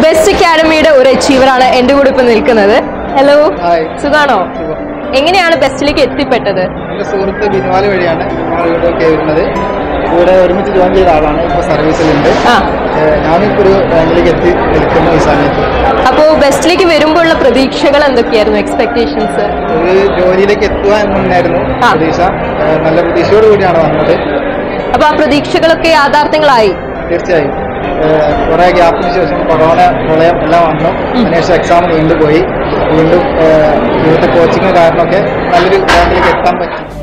Best അക്കാഡമിയുടെ ഒരു അച്ചീവറാണ് എന്റെ കൂടെ ഇപ്പൊ നിൽക്കുന്നത് ഹലോ ഹായ് സുഖാണോ എങ്ങനെയാണ് ബെസ്റ്റിലേക്ക് എത്തിപ്പെട്ടത് എൻ്റെ സുഹൃത്ത് ബിനുവാലി വഴിയാണ് ഞങ്ങൾ ഇവിടെയൊക്കെ വരുന്നത് ഇവിടെ ഒരുമിച്ച് ജോയിൻ ചെയ്ത ആളാണ് ഇപ്പോൾ സർവീസിലുണ്ട് ആ ഏഹ് ഞാനിപ്പോൾ ഒരു റാങ്കിലേക്ക് എത്തി നിൽക്കുന്നു ഈ സമയത്ത് അപ്പോ ബെസ്റ്റിലേക്ക് വരുമ്പോഴുള്ള പ്രതീക്ഷകൾ എന്തൊക്കെയായിരുന്നു എക്സ്പെക്ടേഷൻസ് ഒരു ജോലിയിലേക്ക് എത്തുക എന്നുണ്ടായിരുന്നു ആ. പ്രതീക്ഷ ഏഹ് നല്ല പ്രതീക്ഷയോട് കൂടിയാണ് വന്നത് അപ്പൊ ആ പ്രതീക്ഷകളൊക്കെ യാഥാർത്ഥ്യങ്ങളായി തീർച്ചയായും ഏഹ് കുറേ ഗ്യാപ്പിന് ശേഷം കൊറോണ പ്രളയം എല്ലാം വന്നു അതിനുശേഷം എക്സാം നീണ്ടുപോയി വീണ്ടും ഏഹ് ഇവിടുത്തെ കോച്ചിങ് കാരണമൊക്കെ നല്ലൊരു റാങ്കിലേക്ക് എത്താൻ പറ്റി